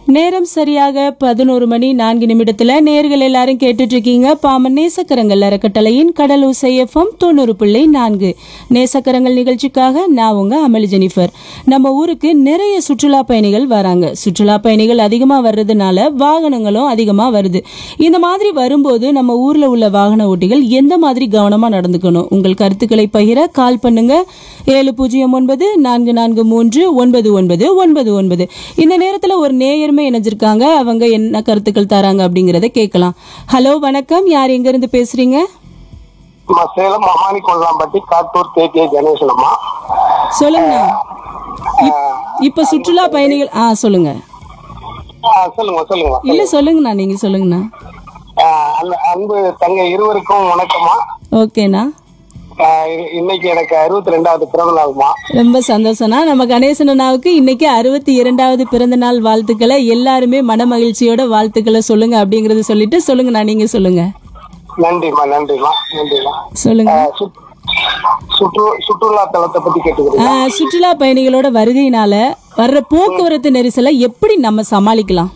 நேரம் சரியாக பதினோரு மணி நான்கு நிமிடத்துல நேர்கள் எல்லாரும் கேட்டுட்டு இருக்கீங்க பாமன் நேசக்கரங்கள் அறக்கட்டளையின் கடல் எஃப்எம் தொண்ணூறு புள்ளி நான்கு நேசக்கரங்கள் நிகழ்ச்சிக்காக நான் உங்க அமளி ஜெனிஃபர் நம்ம ஊருக்கு நிறைய சுற்றுலா பயணிகள் வராங்க சுற்றுலா பயணிகள் அதிகமா வர்றதுனால வாகனங்களும் அதிகமா வருது இந்த மாதிரி வரும்போது நம்ம ஊர்ல உள்ள வாகன ஓட்டிகள் எந்த மாதிரி கவனமா நடந்துக்கணும் உங்கள் கருத்துக்களை பகிர கால் பண்ணுங்க ஏழு பூஜ்ஜியம் ஒன்பது நான்கு நான்கு மூன்று ஒன்பது ஒன்பது ஒன்பது ஒன்பது இந்த நேரத்துல ஒரு நேயருமே இணைஞ்சிருக்காங்க அவங்க என்ன கருத்துக்கள் தராங்க அப்படிங்கறத கேட்கலாம் ஹலோ வணக்கம் யார் எங்க இருந்து பேசுறீங்க அம்மா சேலம் மமானி கொல்லாம்பட்டி காட்டூர் கே கே கணேசனம்மா சொல்லுங்கண்ணா இப்- இப்ப சுற்றுலா பயணிகள் ஆ சொல்லுங்க சொல்லுங்க சொல்லுங்க இல்ல சொல்லுங்கண்ணா நீங்க சொல்லுங்கண்ணா ஆஹ் அந்த அன்பு தங்க இருவருக்கும் வணக்கம்மா ஓகேண்ணா ஆஹ் இ- இன்னைக்கு எனக்கு அறுபத்தி ரெண்டாவது பிறந்த நாள்மா ரொம்ப சந்தோஷம்னா நம்ம கணேசன் அண்ணாவுக்கு இன்னைக்கு அறுபத்தி இரண்டாவது பிறந்த நாள் வாழ்த்துக்களை எல்லாருமே மன மகிழ்ச்சியோட வாழ்த்துக்களை சொல்லுங்க அப்படிங்கறத சொல்லிட்டு சொல்லுங்கண்ணா நீங்க சொல்லுங்க நன்றிம்மா நன்றிம்மா நன்றிம்மா சொல்லுங்க ஆஹ் சுற்று- சுற்று சுற்றுலா தலத்தை பத்தி கேட்டுக்கிறீங்க ஆ, சுற்றுலா பயணிகளோட வருகையினால வர்ற போக்குவரத்து நெரிசலை எப்படி நம்ம சமாளிக்கலாம்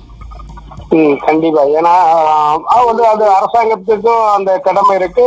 ம் கண்டிப்பா ஏன்னா ஆஹ் வந்து அது அரசாங்கத்துக்கும் அந்த கடமை இருக்கு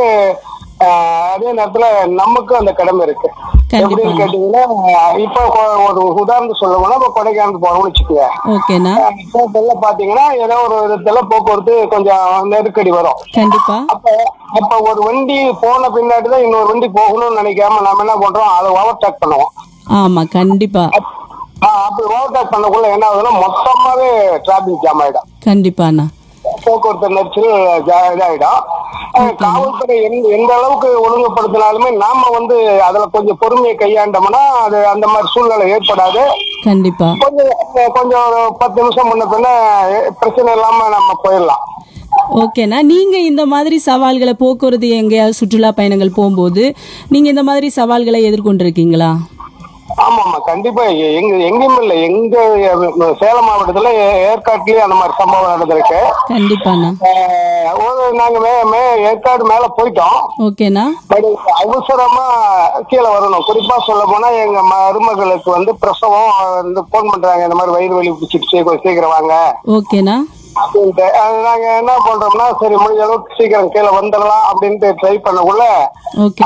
ஆஹ் அதே நேரத்துல நமக்கும் அந்த கடமை இருக்கு கண்டிப்பா. எப்படின்னு கேட்டீங்கன்னா இப்போ கொ- ஒரு உதாரணம் சொல்லணும்னா இப்போ கொடைக்கானல் போறோம்னு வச்சுக்கோங்க ஓகேண்ணா இப்ப பாத்தீங்கன்னா ஏதோ ஒரு விதத்துல போக்குவரத்து கொஞ்சம் நெருக்கடி வரும் கண்டிப்பா அப்ப அப்ப ஒரு வண்டி போன பின்னாடி தான் இன்னொரு வண்டி போகணும்னு நினைக்காம நம்ம என்ன பண்றோம் அதை ஓவர்டேக் பண்ணுவோம் ஆமா கண்டிப்பா ஆஹ் அப்படி ஓவர்டேக் பண்ணக்குள்ள என்ன ஆகுதுன்னா மொத்தமாவே டிராபிக் ஜாம் ஆயிடும் கண்டிப்பாண்ணா போக்குவரத்து நெரிசல் ஜா- இதாயிடும் ஆஹ் காவல்துறை எந்த எந்த அளவுக்கு ஒழுங்குபடுத்தினாலுமே நாம வந்து அதுல கொஞ்சம் பொறுமையை கையாண்டோம்னா அது அந்த மாதிரி சூழ்நிலை ஏற்படாது கண்டிப்பா கொஞ்சம் கொஞ்சம் ஒரு பத்து நிமிஷம் முன்ன பின்ன பிரச்சனை இல்லாம நம்ம போயிடலாம் ஓகேண்ணா நீங்க இந்த மாதிரி சவால்களை போக்குவரத்து எங்கேயாவது சுற்றுலா பயணங்கள் போகும்போது நீங்க இந்த மாதிரி சவால்களை எதிர்கொண்டிருக்கீங்களா ஆமாமா கண்டிப்பா எ- எங்க எங்கேயும் இல்லை எங்க அஹ், சேலம் மாவட்டத்துல ஏ- ஏற்காட்டுலயும் அந்த மாதிரி சம்பவம் நடந்திருக்கு கண்டிப்பாண்ணா அஹ், ஒரு நாங்க மே மே ஏற்காடு மேல போயிட்டோம் ஓகேண்ணா பட் அவசரமா கீழே வரணும் குறிப்பா சொல்ல போனா எங்க மருமகளுக்கு வந்து பிரசவம் வந்து போன் பண்றாங்க இந்த மாதிரி வயிறு வலி பிடிச்சிடுச்சு கொஞ்சம் சீக்கிரம் வாங்க ஓகேண்ணா அப்படின்ட்டு அது நாங்க என்ன பண்றோம்னா சரி முடிஞ்ச அளவுக்கு சீக்கிரம் கீழே வந்துடலாம் அப்படின்ட்டு ட்ரை பண்ணக்குள்ள ஓகே